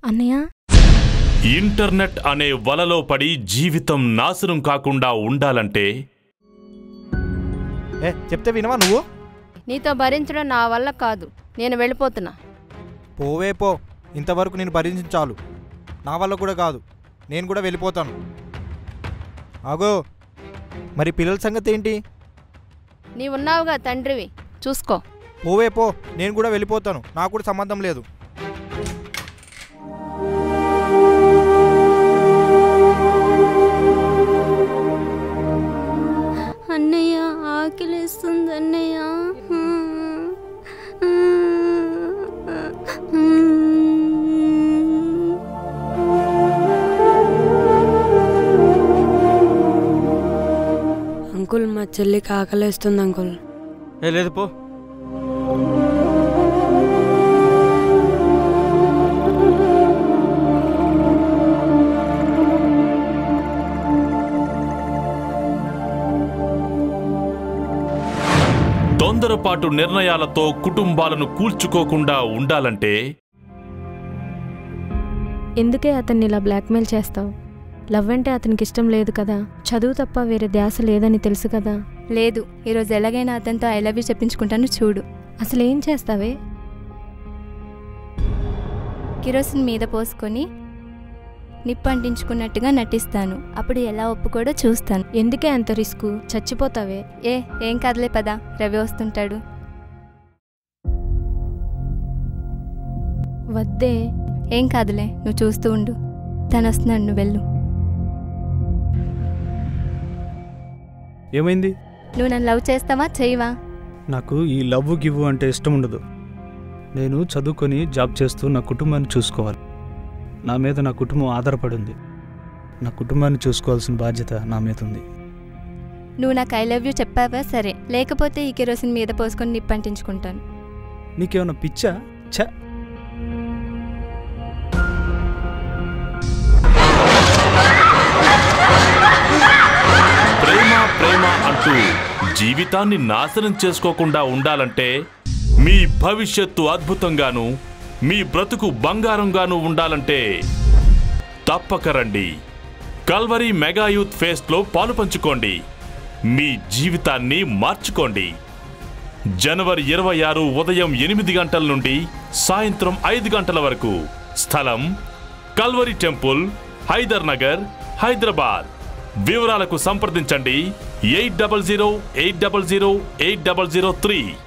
అన్నయ్య ఇంటర్నెట్ అనే వలలో పడి జీవితం నాశనం కాకుండా ఉండాలంటే ఏ చెప్తే వినవా నువ్వు నీతో భరించడం నా వల్ల కాదు నేను వెళ్ళిపోతున్నా పోవే పో ఇంతవరకు నేను భరించాలు నా వల్ల కూడా కాదు నేను కూడా వెళ్ళిపోతాను ఆగో మరి పిల్లల సంగతి ఏంటి నీవున్నావుగా తండ్రివి చూసుకో పోవే పో నేను కూడా వెళ్ళిపోతాను నాకు కూడా సంబంధం లేదు అన్నయ్య ఆకలిస్తుంది అన్నయ్య అంకుల్ మా చెల్లికి ఆకలేస్తుంది అంకుల్ ఏ లేదు పో తొందరపాటు నిర్ణయాలతో కుటుంబాలను కూల్చుకోకుండా ఉండాలంటే ఎందుకే అతన్ని ఇలా బ్లాక్మెయిల్ చేస్తావు లవ్ అంటే అతనికి ఇష్టం లేదు కదా చదువు తప్ప వేరే ధ్యాస లేదని తెలుసు కదా లేదు ఈరోజు ఎలాగైనా అతనితో ఐ లవ్ యూ చెప్పించుకుంటాను చూడు అసలు ఏం చేస్తావే కిరోసిన్ మీద పోసుకొని నిప్పు అంటించుకున్నట్టుగా నటిస్తాను అప్పుడు ఎలా ఒప్పుకోడో చూస్తాను ఎందుకే అంత రిస్క్ చచ్చిపోతావే ఏ ఏం కాదులే పదా రవి వస్తుంటాడు వద్దే ఏం కాదులే నువ్వు చూస్తూ ఉండు తను వస్తున్నాడు నువ్వు వెళ్ళు ఏమైంది నువ్వు నన్ను లవ్ చేస్తావా చేయవా నాకు ఈ లవ్ గివ్ అంటే ఇష్టం ఉండదు నేను చదువుకొని జాబ్ చేస్తూ నా కుటుంబాన్ని చూసుకోవాలి నా మీద నా కుటుంబం ఆధారపడి ఉంది నా కుటుంబాన్ని చూసుకోవాల్సిన బాధ్యత నా మీద ఉంది నువ్వు నాకు ఐ లవ్ యూ చెప్పావా సరే లేకపోతే ఈ కిరోసిన్ మీద పోసుకొని నిప్పు అంటించుకుంటాను నీకేమైనా పిచ్చా ఛ ప్రేమ ప్రేమ అంటూ జీవితాన్ని నాశనం చేసుకోకుండా ఉండాలంటే మీ భవిష్యత్తు అద్భుతంగాను మీ బ్రతుకు బంగారంగాను ఉండాలంటే తప్పక రండి కల్వరి మెగా యూత్ ఫేస్ట్లో పాలు పంచుకోండి మీ జీవితాన్ని మార్చుకోండి జనవరి ఇరవై ఆరు ఉదయం ఎనిమిది గంటల నుండి సాయంత్రం ఐదు గంటల వరకు స్థలం కల్వరి టెంపుల్ హైదర్ నగర్ హైదరాబాద్ వివరాలకు సంప్రదించండి eight double zero eight double zero eight double zero three